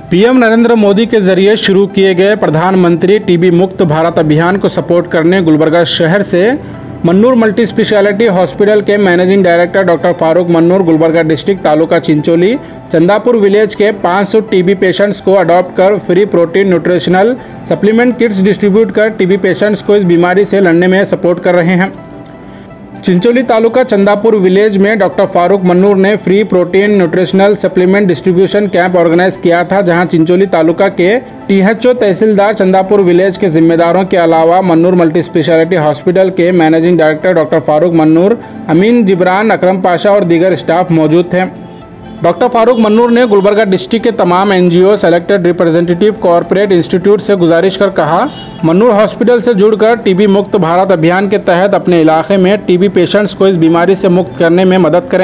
PM Narendra Modi के जरिए शुरू किए गए प्रधानमंत्री टीबी मुक्त भारत अभियान को सपोर्ट करने गुलबर्गा शहर से मन्नूर मल्टी स्पेशलिटी हॉस्पिटल के managing director doctor Farooq Mannur Gulbarga district taluka Chincholi Chandapur village के 500 टीबी पेशेंट्स को अडॉप्ट कर free protein nutritional supplement kits distribute कर टीबी पेशेंट्स को इस बीमारी से लड़ने में सपोर्ट कर रहे हैं चिंचोली तालुका चंदापुर विलेज में डॉक्टर फारूक मन्नूर ने free protein nutritional supplement distribution camp organise किया था जहां चिंचोली तालुका के टीएचओ तहसीलदार चंदापुर विलेज के जिम्मेदारों के अलावा मन्नूर मल्टी स्पेशलिटी हॉस्पिटल के managing director doctor Farooq Mannur Amin Jibran Akram Pasha और दीगर स्टाफ मौजूद थे डॉक्टर फारूक मन्नूर ने गुलबर्गा डिस्ट्रिक्ट के तमाम NGO selected representative corporate institute से गुजारिश कर कहा मन्नूर हॉस्पिटल से जुड़कर टीबी मुक्त भारत अभियान के तहत अपने इलाके में टीबी पेशेंट्स को इस बीमारी से मुक्त करने में मदद करें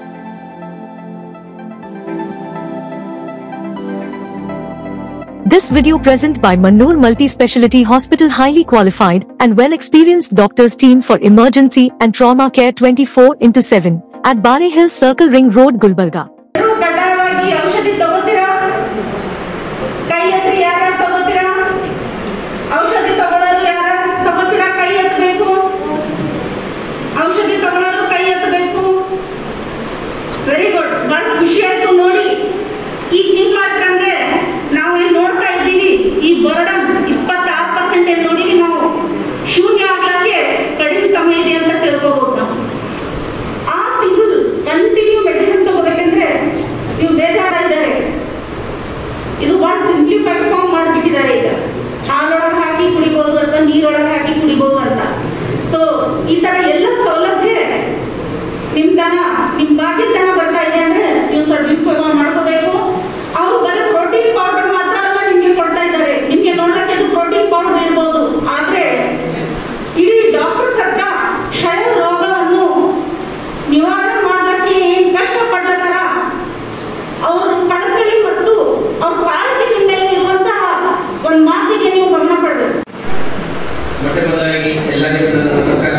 This video present by Mannur Multi-Speciality Hospital highly qualified and well-experienced doctors team for emergency and trauma care 24 into 7 at Bare Hill Circle Ring Road, Gulbarga. ಎಲ್ಲರೂ ಕಡ್ಡಾಯವಾಗಿ ಔಷಧಿ ತಗೋತೀರಾ ಕೈ ಎತ್ತಿ ಯಾರು ತಗೋತೀರಾ ಔಷಧಿ ತಗೊಳ್ಳೋರು ಯಾರು ತಗೋತೀರಾ ಕೈ ಎತ್ತಬೇಕು ಔಷಧಿ ತಗೊಳ್ಳೋರು ಕೈ ಎತ್ತಬೇಕು ವೆರಿ ಗುಡ್ ಬಹಳ ಖುಷಿ ಆಯ್ತು ನೋಡಿ ಈಗ ಏನ್ ಮಾಡ್ತೀರಂದ್ರೆ ನಾವು ಏನ್ ನೋಡ್ತಾ ಇದ್ದೀವಿ ಈ ಬರ್ಡನ್ ಇಪ್ಪತ್ತಾರು ಪರ್ಸೆಂಟ್ ಏನ್ ನೋಡಿವಿ ನಾವು ಶೂನ್ಯ ಆಗ್ಲಕ್ಕೆ ಕಡಿಮೆ ಸಮಯ ಇದೆ ಅಂತ ತಿಳ್ಕೋಬಹುದು ನಾವು ಆ ತಿಂಗಳು ಕಂಟಿನ್ಯೂ ಮೆಡಿಸಿನ್ ತಗೋಬೇಕಂದ್ರೆ ನೀವು ಬೇಜಾರ ಇದ್ದಾರೆ ಇದು ಬಹಳ ಸಿಂಪ್ಲಿಫೈಡ್ ಫಾರ್ಮ್ ಮಾಡಿಬಿಟ್ಟಿದ್ದಾರೆ ಈಗ ಹಾಲೊಳಗೆ ಹಾಕಿ ಕುಡಿಬಹುದು ಅಥವಾ ನೀರೊಳಗೆ ಹಾಕಿ ಕುಡಿಬಹುದು ಅಂತ ಸೊ ಈ ತರ ಎಲ್ಲ ಸೌಲಭ್ಯ ನಿಮ್ ತನ ನಿಮ್ ಬಾಗಿಲ್ ತನ ಬರ್ತಾ ಇದೆ ಅಂದ್ರೆ ನೀವು ಸದುಪಯೋಗ ಮಾಡ್ಕೋಬೇಕು ಅವ್ರು ಬರೀ ಪ್ರೋಟೀನ್ ಪೌಡರ್ ಮಾತ್ರ ಅಲ್ಲ ನಿಮ್ಗೆ ಕೊಡ್ತಾ ಇದ್ದಾರೆ ನಿಮ್ಗೆ ನೋಡಕ್ಕೆ ಅದು ಪ್ರೋಟೀನ್ ಪೌಡರ್ ಇರ್ಬೋದು ಆದ್ರೆ ಇಡೀ ಡಾಕ್ಟರ್ಸ್ ಹತ್ರ ಕ್ಷಯ ರೋಗವನ್ನು ನಿವಾರಣೆ ಮಾಡಲಿಕ್ಕೆ ಏನ್ ಕಷ್ಟಪಡ್ಲತ್ತಾರ ಅವ್ರ ಕಳಕಳಿ ಮತ್ತು ಅವ್ರ ಕಾಳಜಿ ನಿಮ್ಮ ಮೇಲೆ ಇರುವಂತಹ ಒಂದು ಮಾತಿಗೆ ನೀವು ಗಮನ ಕೊಡಬೇಕು ಮೊಟ್ಟ ಮೊದಲಾಗಿ ಎಲ್ಲರಿಗೂ ನನ್ನ ನಮಸ್ಕಾರ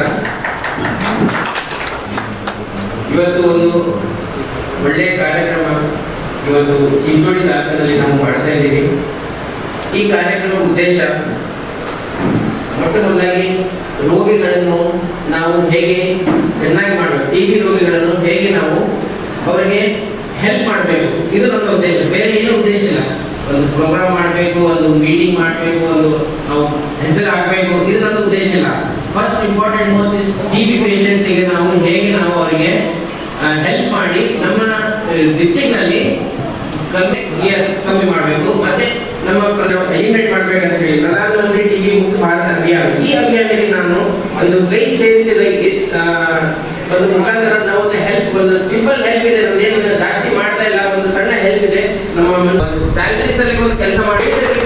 ಇವತ್ತು ಒಂದು ಒಳ್ಳೆಯ ಕಾರ್ಯಕ್ರಮ ಇವತ್ತು ಚಿಂಚೋಳಿ ತಾಲೂಕಿನಲ್ಲಿ ನಾವು ಮಾಡ್ತಾ ಇದ್ದೀವಿ ಈ ಕಾರ್ಯಕ್ರಮ ಉದ್ದೇಶ ಮೊಟ್ಟ ಮೊದಲಾಗಿ ರೋಗಿಗಳನ್ನು ನಾವು ಹೇಗೆ ಚೆನ್ನಾಗಿ ಮಾಡಬೇಕು ಟಿ ಬಿ ರೋಗಿಗಳನ್ನು ಹೇಗೆ ನಾವು ಅವರಿಗೆ ಹೆಲ್ಪ್ ಮಾಡಬೇಕು ಇದು ನನ್ನ ಉದ್ದೇಶ ಬೇರೆ ಏನೂ ಉದ್ದೇಶ ಇಲ್ಲ ಒಂದು ಪ್ರೋಗ್ರಾಮ್ ಮಾಡಬೇಕು ಒಂದು ಮೀಟಿಂಗ್ ಮಾಡಬೇಕು ಒಂದು ನಾವು ಹೆಸರು ಹಾಕಬೇಕು ಇದು ನನ್ನ ಉದ್ದೇಶ ಇಲ್ಲ first important most is T B ಪೇಷಂಟ್ಸ್ಗೆ ನಾವು ಹೇಗೆ ನಾವು ಅವರಿಗೆ ಹೆಲ್ಪ್ ಮಾಡಿ ನಮ್ಮ ಡಿಸ್ಟಿಕ್ ನಲ್ಲಿ ಕಮ್ಮಿ year ಕಮ್ಮಿ ಮಾಡಬೇಕು ಮತ್ತೆ ನಮ್ಮ ಎಲಿಮಿನೇಟ್ ಮಾಡ್ಬೇಕಂತ ಹೇಳಿ ಪ್ರಧಾನಮಂತ್ರಿ ಟಿವಿ ಮುಕ್ತ ಭಾರತ ಅಭಿಯಾನ ಈ ಅಭಿಯಾನಕ್ಕೆ ನಾನು ಒಂದು ಕೈ ಸೇರಿಸಿ like, ಆ, ಒಂದು ಮುಖಾಂತರ ನಾವು ಒಂದು ಹೆಲ್ಪ್ ಒಂದು ಸಿಂಪಲ್ ಹೆಲ್ಪ್ ಇದೆ ನಮ್ದು ಏನು ಜಾಸ್ತಿ ಮಾಡ್ತಾ ಇಲ್ಲ ಒಂದು ಸಣ್ಣ ಹೆಲ್ಪ್ ಇದೆ ನಮ್ಮ ಸ್ಯಾಲರಿ ಸಲಕ್ಕೆ ಒಂದು ಕೆಲಸ ಮಾಡಿ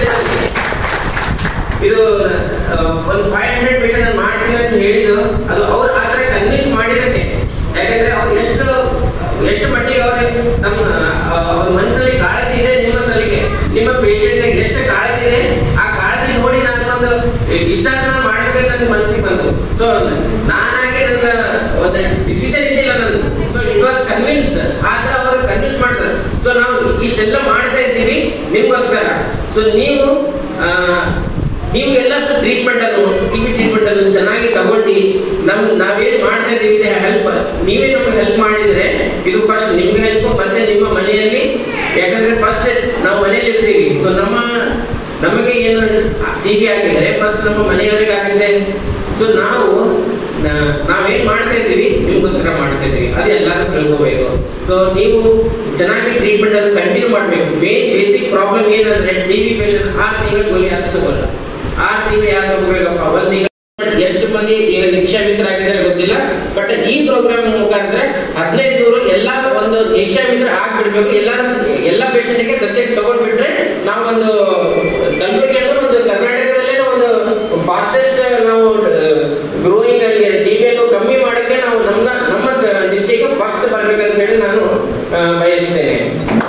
ಇದು ಆ, ಒಂದು ಫೈವ್ ಹಂಡ್ರೆಡ್ ಪೇಷಂಟ್ ಮಾಡ್ತೀವಿ ಅಂತ ಹೇಳಿದ್ದು ಅದು ಅವ್ರು ಆ ಥರ ಕನ್ವಿನ್ಸ್ ಮಾಡಿದಕ್ಕೆ ಯಾಕಂದ್ರೆ ಅವ್ರು ಎಷ್ಟು ಎಷ್ಟು ಮಟ್ಟಿಗೆ ಅವ್ರಿಗೆ ನಮ್ಮ ಆ, ಅವ್ರ ಮನಸ್ಸಲ್ಲಿ ಕಾಳಜಿ ಇದೆ ನಿಮ್ಮ ಸಲಿಗೆ ನಿಮ್ಮ ಪೇಷಂಟ್ ಎಷ್ಟು ಕಾಳಜಿ ಇದೆ ಆ ಕಾಳಜಿ ನೋಡಿ ನಾನು ಒಂದು ಇಷ್ಟ ನಾನು ಮಾಡ್ಬೇಕಂತ ನನ್ನ ಮನಸ್ಸಿಗೆ ಬಂತು ಸೊ ನಾನಾಗಿ ನನ್ನ ಒಂದು ಡಿಸಿಷನ್ ಇದ್ದಿಲ್ಲ ನಂದು ಸೊ ಇಟ್ ವಾಸ್ ಕನ್ವಿನ್ಸ್ಡ್ ಆ ಥರ ಅವರು ಕನ್ವಿನ್ಸ್ ಮಾಡ್ತಾರೆ ಸೊ ನಾವು ಇಷ್ಟೆಲ್ಲ ಮಾಡ್ತಾ ಇದ್ದೀವಿ ನಿಮ್ಗೋಸ್ಕರ ಸೊ ನೀವು ಆ, ನೀವು ಎಲ್ಲ ಟ್ರೀಟ್ಮೆಂಟ್ ಅನ್ನು ಟಿವಿ ಟ್ರೀಟ್ಮೆಂಟ್ ಅನ್ನು ಚೆನ್ನಾಗಿ ತಗೊಂಡು ನಮ್ ನಾವೇನ್ ಮಾಡ್ತಾ ಇದೀವಿ ಹೆಲ್ಪ್ ನೀವೇ ನಮ್ಗೆ ಹೆಲ್ಪ್ ಮಾಡಿದ್ರೆ ಇದು ಫಸ್ಟ್ ನಿಮ್ಗೆ ಹೆಲ್ಪ್ ಮತ್ತೆ ನಿಮ್ಮ ಮನೆಯಲ್ಲಿ ಯಾಕಂದ್ರೆ ಫಸ್ಟ್ ನಾವು ಮನೆಯಲ್ಲಿ ಇರ್ತೀವಿ ಸೊ ನಮ್ಮ ನಮಗೆ ಏನು ಟಿವಿ ಆಗಿದ್ರೆ ಫಸ್ಟ್ ನಮ್ಮ ಮನೆಯವರಿಗೆ ಆಗುತ್ತೆ ಸೊ ನಾವು ನಾ- ನಾವೇನ್ ಮಾಡ್ತಾ ಇದ್ದೀವಿ ನಿಮ್ಗೋಸ್ಕರ ಮಾಡ್ತಾ ಇದ್ದೀವಿ ಅದು ಎಲ್ಲರೂ ತಿಳ್ಕೋಬೇಕು ಸೊ ನೀವು ಚೆನ್ನಾಗಿ ಟ್ರೀಟ್ಮೆಂಟ್ ಅನ್ನು ಕಂಟಿನ್ಯೂ ಮಾಡಬೇಕು ಮೇನ್ ಬೇಸಿಕ್ ಪ್ರಾಬ್ಲಮ್ ಏನಂದ್ರೆ ಟಿವಿ ಪೇಷಂಟ್ ಆರು ತಿಂಗಳು ಗೋಲಿ ಯಾರು ತಗೋಲ್ಲ ಆರು ತಿಂಗಳು ಯಾರು ತಗೋಬೇಕಪ್ಪ ಒಂದ್ ತಿಂಗಳು ಎಷ್ಟು ಮಂದಿ ಈಗ ನಿಕ್ಷೇಪಿತರಾಗಿದ್ದಾರೆ ಗೊತ್ತಿಲ್ಲ ಬಟ್ ಈ ಪ್ರೋಗ್ರಾಮ್ ಮುಖಾಂತರ ಹದಿನೈದು ನೂರು ಎಲ್ಲ ಒಂದು ನಿಕ್ಷೇಪಿತರ ಆಗ್ಬಿಡ್ಬೇಕು ಎಲ್ಲ ಎಲ್ಲ ಪೇಷಂಟ್ಗೆ ದತ್ತೆಗೆ ತಗೊಂಡ್ಬಿಟ್ರೆ ನಾವು ಒಂದು ಕಲಬುರಗಿ ಅಂದ್ರೆ ಒಂದು ಕರ್ನಾಟಕದಲ್ಲೇ ಒಂದು ಫಾಸ್ಟೆಸ್ಟ್ ನಾವು ಗ್ರೋಯಿಂಗ್ ಅಲ್ಲಿ ಟಿಬಿ ಅನ್ನು ಕಮ್ಮಿ ಮಾಡಕ್ಕೆ ನಾವು ನಮ್ಮ ನಮ್ಮ ಡಿಸ್ಟಿಕ್ ಫಸ್ಟ್ ಬರ್ಬೇಕಂತ ಹೇಳಿ ನಾನು ಆ, ಬಯಸ್ತೇನೆ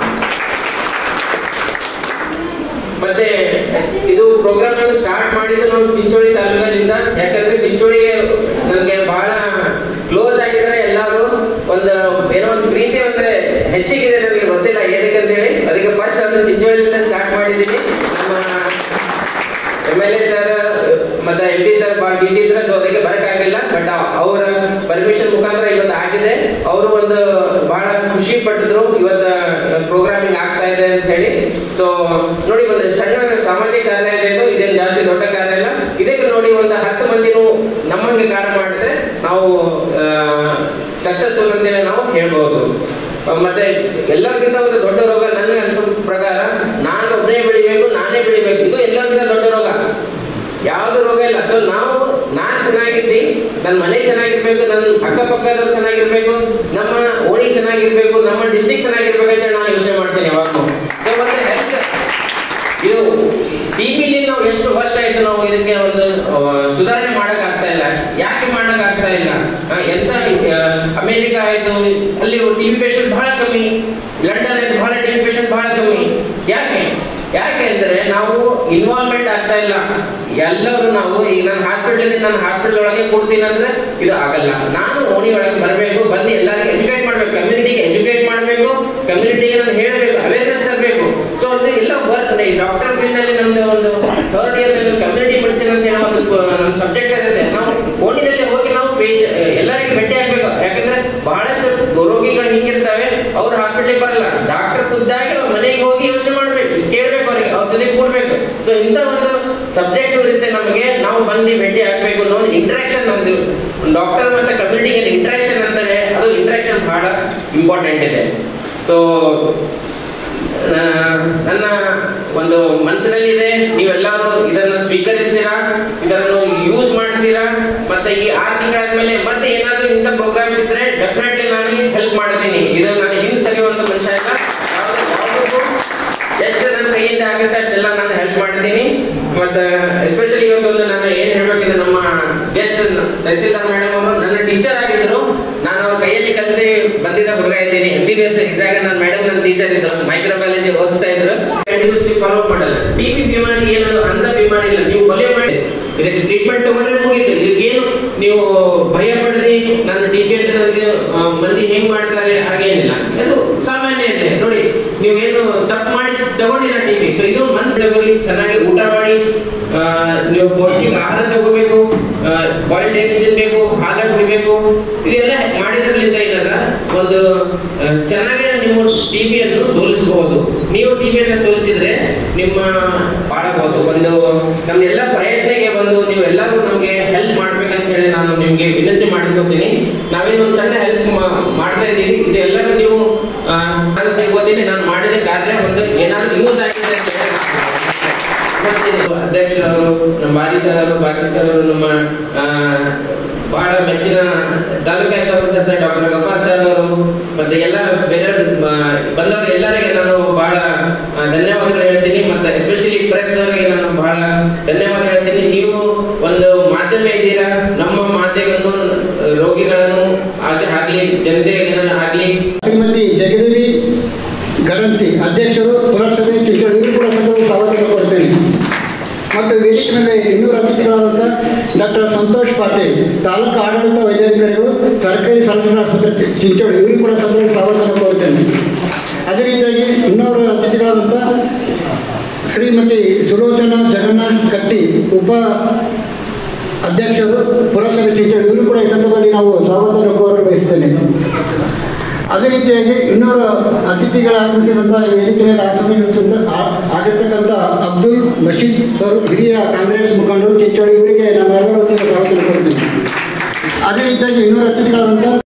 ಮತ್ತೆ ಇದು ಪ್ರೋಗ್ರಾಮ್ ನಾನು ಸ್ಟಾರ್ಟ್ ಮಾಡಿದ್ದು ನಾವು ಚಿಂಚೋಳಿ ತಾಲೂಕಿನಿಂದ ಯಾಕಂದ್ರೆ ಚಿಂಚೋಳಿ ನನಗೆ ಬಹಳ ಕ್ಲೋಸ್ ಆಗಿದ್ದಾರೆ ಎಲ್ಲರೂ ಒಂದು ಏನೋ ಒಂದು ಪ್ರೀತಿ ಅಂದ್ರೆ ಹೆಚ್ಚಿಗಿದೆ ನನಗೆ ಗೊತ್ತಿಲ್ಲ ಏನಕ್ಕೆ ಅಂತ ಹೇಳಿ ಅದಕ್ಕೆ ಫಸ್ಟ್ ಅದು ಚಿಂಚೋಳಿಯಿಂದ ಸ್ಟಾರ್ಟ್ ಮಾಡಿದ್ದೀನಿ ನಮ್ಮ ಎಮ್ ಎಲ್ ಎ ಸರ್ ಮತ್ತೆ ಎಂ ಪಿ ಸರ್ ಭಾಳ ಬಿಸಿ ಇದ್ರೆ ಸೊ ಅದಕ್ಕೆ ಬರಕ್ಕಾಗಿಲ್ಲ ಬಟ್ ಅವರ ಪರ್ಮಿಷನ್ ಮುಖಾಂತರ ಇವತ್ತು ಆಗಿದೆ ಅವರು ಒಂದು ಬಹಳ ಖುಷಿ ಪಟ್ಟಿದ್ರು ಇವತ್ತ ಪ್ರೋಗ್ರಾಮಿಂಗ್ ಆಗ್ತಾ ಇದೆ ಅಂತ ಹೇಳಿ ಸೊ ನೋಡಿ ಒಂದು ಸಣ್ಣ ಸಾಮಾಜಿಕ ಕಾರ್ಯ ಇದೆ ಇದು ಇದೇನು ಜಾಸ್ತಿ ದೊಡ್ಡ ಕಾರ್ಯ ಇಲ್ಲ ಇದಕ್ಕೆ ನೋಡಿ ಒಂದು ಹತ್ತು ಮಂದಿನೂ ನಮ್ಮಂಗೆ ಕಾರ್ಯ ಮಾಡಿದ್ರೆ ನಾವು ಸಕ್ಸಸ್ಫುಲ್ ಅಂತೇಳಿ ನಾವು ಹೇಳ್ಬೋದು ಮತ್ತೆ ಎಲ್ಲರಿಗಿಂತ ಒಂದು ದೊಡ್ಡ ರೋಗ ನನಗೆ ಅನ್ಸೋ ಪ್ರಕಾರ ನಾನು ಒಬ್ಬನೇ ಬೆಳಿಬೇಕು ನಾನೇ ಬೆಳಿಬೇಕು ಇದು ಎಲ್ಲರಿಗಿಂತ ದೊಡ್ಡ ರೋಗ ಯಾವ್ದು ರೋಗ ಇಲ್ಲ ಸೊ ನಾವು ನಾನ್ ಚೆನ್ನಾಗಿದ್ದಿ ನನ್ನ ಮನೆ ಚೆನ್ನಾಗಿರ್ಬೇಕು ನನ್ನ ಅಕ್ಕಪಕ್ಕದವ್ರು ಚೆನ್ನಾಗಿರ್ಬೇಕು ನಮ್ಮ ಓಣಿ ಚೆನ್ನಾಗಿರ್ಬೇಕು ನಮ್ಮ ಡಿಸ್ಟಿಕ್ ಚೆನ್ನಾಗಿರ್ಬೇಕು ಅಂತ ನಾನು ಯೋಚನೆ ಮಾಡ್ತೀನಿ ಯಾವಾಗಲೂ ಸೊ ಮತ್ತೆ ಹೆಲ್ತ್ ಇದು ಟಿವಿಲಿ ನಾವು ಎಷ್ಟು ವರ್ಷ ಆಯ್ತು ನಾವು ಇದಕ್ಕೆ ಒಂದು ಆ, ಸುಧಾರಣೆ ಮಾಡಕ್ ಆಗ್ತಾ ಇಲ್ಲ ಯಾಕೆ ಮಾಡಕ್ ಆಗ್ತಾ ಇಲ್ಲ ಆ, ಎಂತ ಆ, ಅಮೆರಿಕ ಆಯ್ತು ಅಲ್ಲಿ ಟಿವಿ ಪೇಷಂಟ್ ಬಹಳ ಕಮ್ಮಿ ಲಂಡನ್ ಆಯ್ತು ಬಹಳ ಟಿವಿ ಪೇಷಂಟ್ ಬಹಳ ಕಮ್ಮಿ ಯಾಕೆ ಯಾಕೆ ಅಂದ್ರೆ ನಾವು ಇನ್ವಾಲ್ವ್ಮೆಂಟ್ ಆಗ್ತಾ ಇಲ್ಲ ಎಲ್ಲರೂ ನಾವು ಈಗ ನನ್ನ ಹಾಸ್ಪಿಟಲ್ ನನ್ನ ಹಾಸ್ಪಿಟಲ್ ಒಳಗೆ ಕೊಡ್ತೀನಿ ಅಂದ್ರೆ ಇದು ಆಗಲ್ಲ ನಾನು ಓಣಿ ಒಳಗೆ ಬರಬೇಕು ಬಂದು ಎಲ್ಲರಿಗೂ ಎಜುಕೇಟ್ ಮಾಡ್ಬೇಕು ಕಮ್ಯುನಿಟಿಗೆ ಎಜುಕೇಟ್ ಮಾಡಬೇಕು ಕಮ್ಯುನಿಟಿಗೆ ನಾನು ಹೇಳಬೇಕು ಅವೇರ್ನೆಸ್ ತರಬೇಕು ಸೊ ಅದು ಎಲ್ಲ ವರ್ಕ್ ಡಾಕ್ಟರ್ ಫೀಲ್ಡ್ ನಲ್ಲಿ ನಮ್ದು ಒಂದು ಥರ್ಡ್ ಇಯರ್ ನಲ್ಲಿ ಕಮ್ಯುನಿಟಿ ಮೆಡಿಸಿನ್ ಅಂತ ಹೇಳೋ ಒಂದು ನಮ್ಮ ಸಬ್ಜೆಕ್ಟ್ ಇರುತ್ತೆ ನಾವು ಓಣಿದಲ್ಲಿ ಹೋಗಿ ನಾವು ಪೇಷ ಎಲ್ಲರಿಗೂ ಭೇಟಿ ಆಗ್ಬೇಕು ಯಾಕಂದ್ರೆ ಬಹಳಷ್ಟು ರೋಗಿಗಳು ಹಿಂಗಿರ್ತವೆ ಅವ್ರು ಹಾಸ್ಪಿಟಲ್ ಬರಲ್ಲ ಡಾಕ್ಟರ್ ಖುದ್ದಾಗಿ ಅವ್ರ ಮನೆಗೆ ಹೋಗಿ ಯೋಚನೆ ಮಾಡ್ಬೇಕು ಕೇಳ್ಬೇಕು ಅವ್ರಿಗೆ ಅವ್ರ ಜೊತೆ ಕೂಡ್ಬೇಕು ಸೊ ಇಂಥ ಒಂದು ಸಬ್ಜೆಕ್ಟ್ ಇರುತ್ತೆ ನಮಗೆ ನಾವು ಬಂದು ಭೇಟಿ ಆಗ್ಬೇಕು ಅನ್ನೋ ಒಂದು ಇಂಟ್ರಾಕ್ಷನ್ ನಮ್ದು ಡಾಕ್ಟರ್ ಮತ್ತೆ ಕಮ್ಯುನಿಟಿಗೆ ಇಂಟ್ರಾಕ್ಷನ್ ಅಂತಾರೆ ಅದು ಇಂಟ್ರಾಕ್ಷನ್ ಬಹಳ ಇಂಪಾರ್ಟೆಂಟ್ ಇದೆ ಸೊ ನನ್ನ ಒಂದು ಮನಸ್ಸಿನಲ್ಲಿ ಇದೆ ನೀವೆಲ್ಲರೂ ಇದನ್ನ ಸ್ವೀಕರಿಸ್ತೀರಾ ಇದನ್ನು ಯೂಸ್ ಮಾಡ್ತೀರಾ ಮತ್ತೆ ಈ ಆರು ತಿಂಗಳಾದ್ಮೇಲೆ ಮತ್ತೆ ಏನಾದ್ರೂ ಇಂಥ ಪ್ರೋಗ್ರಾಮ್ಸ್ ಇದ್ರೆ ಡೆಫಿನೆಟ್ಲಿ ನಾನು ಹೆಲ್ಪ್ ಮಾಡ್ತೀನಿ ಇದು ನಾನು ಹಿಂದೆ ಸರಿಯುವಂತ ಮನುಷ್ಯ ಇಲ್ಲ ಯಾವ್ದು- ಯಾವ್ದಕ್ಕೂ ಎಷ್ಟು ನನ್ನ ಕೈಯಿಂದ ಆಗುತ್ತೆ ಅಷ್ಟೆಲ್ಲ ನಾನು ಹೆಲ್ಪ್ ಮಾಡ್ತೀನಿ ಮತ್ತೆ ಎಸ್ಪೆಷಲಿ ಇವತ್ತೊಂದು ನಾನು ಏನ್ ಹೇಳ್ಬೇಕಂದ್ರೆ ನಮ್ಮ ಗೆಸ್ಟ್ ತಹಸೀಲ್ದಾರ್ ಮೇಡಮ್ ಅವರು ನನ್ನ ಟೀಚರ್ ಆಗಿದ್ರು ನಾನು ಅವ್ರ ಕೈಯಲ್ಲಿ ಕಲಿತು ಬಂದಿದ್ದ ಹುಡುಗ ಇದ್ದೀನಿ ಎಂ ಬಿ ಬಿ ಎಸ್ ಇದ್ದಾಗ ನನ್ನ ಮೇಡಮ್ ನನ್ನ ಟೀಚರ್ ಇದ್ರು ಮೈಕ್ರೋಬಯಾಲಜಿ ಓದಿಸ್ತಾ ಇದ್ರು ಕಂಟಿನ್ಯೂಸ್ಲಿ ಫಾಲೋ ಮಾಡಲ್ಲ ಟಿಬಿ ಬಿಮಾರಿ ಏನು ಅಂತ ಬಿಮಾರಿ ಇಲ್ಲ ನೀವು ಕೊಲೆ ಮಾಡಿ ಇದಕ್ಕೆ ಟ್ರೀಟ್ಮೆಂಟ್ ತಗೊಂಡ್ರೆ ಮುಗೀತು ಇದಕ್ಕೇನು ನೀವು ಭಯ ಪಡದೆ ನನ್ನ ಟಿಬಿ ಅಂತ ನನಗೆ ಆ, ಮಂದಿ ಹೆಂಗ್ ಮಾಡ್ತಾರೆ ಹಾಗೇನಿಲ್ಲ ಅದು ಸಾಮಾನ್ಯ ಇದೆ ನೋಡಿ ನೀವೇನು ತಪ್ಪು ಮಾಡಿ ತಗೊಂಡಿಲ್ಲ ಟಿವಿ ಸೊ ಇದು ಮನ್ಸು ತಗೊಳ್ಳಿ ಚೆನ್ನಾಗಿ ಊಟ ಮಾಡಿ ಆ, ನೀವು ಪೌಷ್ಟಿಕ ಆಹಾರ ತಗೋಬೇಕು ಬಾಯ್ಲ್ಡ್ ಎಗ್ಸ್ ತಿನ್ಬೇಕು ಹಾಲ ಕುಡಿಬೇಕು ಇದೆಲ್ಲ ಮಾಡಿದ್ರಲ್ಲಿಂದ ಏನಲ್ಲ ಒಂದು ಆ, ಚೆನ್ನಾಗಿ ನೀವು ಟಿವಿಯನ್ನು ಸೋಲಿಸಬಹುದು ನೀವು ಟಿವಿಯನ್ನು ಸೋಲಿಸಿದ್ರೆ ನಿಮ್ಮ ಬಾಳಬಹುದು ಒಂದು ನಮ್ದೆಲ್ಲ ಪ್ರಯತ್ನಕ್ಕೆ ಬಂದು ನೀವು ಎಲ್ಲರೂ ನಮಗೆ ಹೆಲ್ಪ್ ಮಾಡ್ಬೇಕಂತ ಹೇಳಿ ನಾನು ನಿಮ್ಗೆ ವಿನಂತಿ ಮಾಡಿಕೊಳ್ತೀನಿ ನಾವೇನು ಒಂದು ಸಣ್ಣ ಹೆಲ್ಪ್ ಮಾಡ್ತಾ ಇದ್ದೀವಿ ಇದು ಎಲ್ಲರೂ ನೀವು ಆ, ನಾನು ತಿಳ್ಕೊತೀನಿ ನಾನು ಮಾಡಿದ ಕಾರ್ಯ ಒಂದು ಏನಾದ್ರು ಯೂಸ್ ಆಗಿದೆ ಅಂತ ಹೇಳಿ ಇವತ್ತಿನ ಅಧ್ಯಕ್ಷರವರು ನಮ್ಮ ಬಾರಿ ಸರ್ ಅವರು ಬಾಕಿ ಸರ್ ಅವರು ನಮ್ಮ ಆ, ಬಹಳ ಮೆಚ್ಚಿನ taluk officer doctor Gafar sir ಅವರು ಮತ್ತೆ ಎಲ್ಲ ಬೇರೆ ಆ, ಬಂದವರು ಎಲ್ಲರಿಗೆ ನಾನು ಬಹಳ ಆ, ಧನ್ಯವಾದಗಳು ಹೇಳ್ತೀನಿ ಮತ್ತೆ ಎಸ್ಪೆಷಲಿ ಪ್ರೆಸ್ ಅವರಿಗೆ ನಾನು ಬಹಳ ಧನ್ಯವಾದ ಹೇಳ್ತೀನಿ ನೀವು ಒಂದು ಮಾಧ್ಯಮ ಇದ್ದೀರಾ ನಮ್ಮ ಮಾಧ್ಯಮವನ್ನು ರೋಗಿಗಳನ್ನು ಆಗ- ಆಗ್ಲಿ ಜನತೆಗೆ ಆಗ್ಲಿ ಶ್ರೀಮತಿ ಜಗದೇವಿ ಗರಂತಿ ಅಧ್ಯಕ್ಷರು ಪುರಸಭೆ ಚಿತ್ರಗಳು ಕೂಡ ಸಂಘದ ಸ್ವಾಗತ ಕೊಡ್ತೇನೆ ಮತ್ತು ವೇದಿಕೆ ಮೇಲೆ ಇನ್ನೂರು ಅತಿಥಿಗಳಾದಂಥ ಡಾಕ್ಟರ್ ಸಂತೋಷ್ ಪಾಟೀಲ್ ತಾಲೂಕು ಆಡಳಿತ ವೈದ್ಯಾಧಿಕಾರಿಗಳು ಸರ್ಕಾರಿ ಸಲಕರಣಾ ಆಸ್ಪತ್ರೆ ಚಿಂಚೋಳಿ ಇವರು ಕೂಡ ಸಂಘದ ಸ್ವಾಗತ ಕೋರ್ತೇನೆ ಅದೇ ರೀತಿಯಾಗಿ ಇನ್ನೂರು ಅತಿಥಿಗಳಾದಂಥ ಶ್ರೀಮತಿ ಸುಲೋಚನಾ ಜಗನ್ನಾಥ್ ಕಟ್ಟಿ ಉಪ ಅಧ್ಯಕ್ಷರು ಪುರಸಭೆ ಚಿಂಚೋಳಿ ಇವರು ಕೂಡ ಈ ಸಂದರ್ಭದಲ್ಲಿ ನಾವು ಸ್ವಾಗತ ಕೋರಲು ಬಯಸ್ತೇನೆ ಅದೇ ರೀತಿಯಾಗಿ ಇನ್ನೂರು ಅತಿಥಿಗಳ ಆಗಮಿಸಿದಂಥ ಈ ವೇದಿಕೆ ಮೇಲೆ ಆಗಮಿಸಿದಂಥ ಆ- ಆಗಿರ್ತಕ್ಕಂಥ ಅಬ್ದುಲ್ ಬಶೀದ್ ಸರ್ ಹಿರಿಯ ಕಾಂಗ್ರೆಸ್ ಮುಖಂಡರು ಚಿಂಚೋಳಿ ಇವರಿಗೆ ನಮ್ಮೆಲ್ಲರ ವತಿಯಿಂದ ಸ್ವಾಗತ ಕೊಡ್ತೀನಿ ಅದೇ ರೀತಿಯಾಗಿ ಇನ್ನೂರು ಅತಿಥಿಗಳಾದಂಥ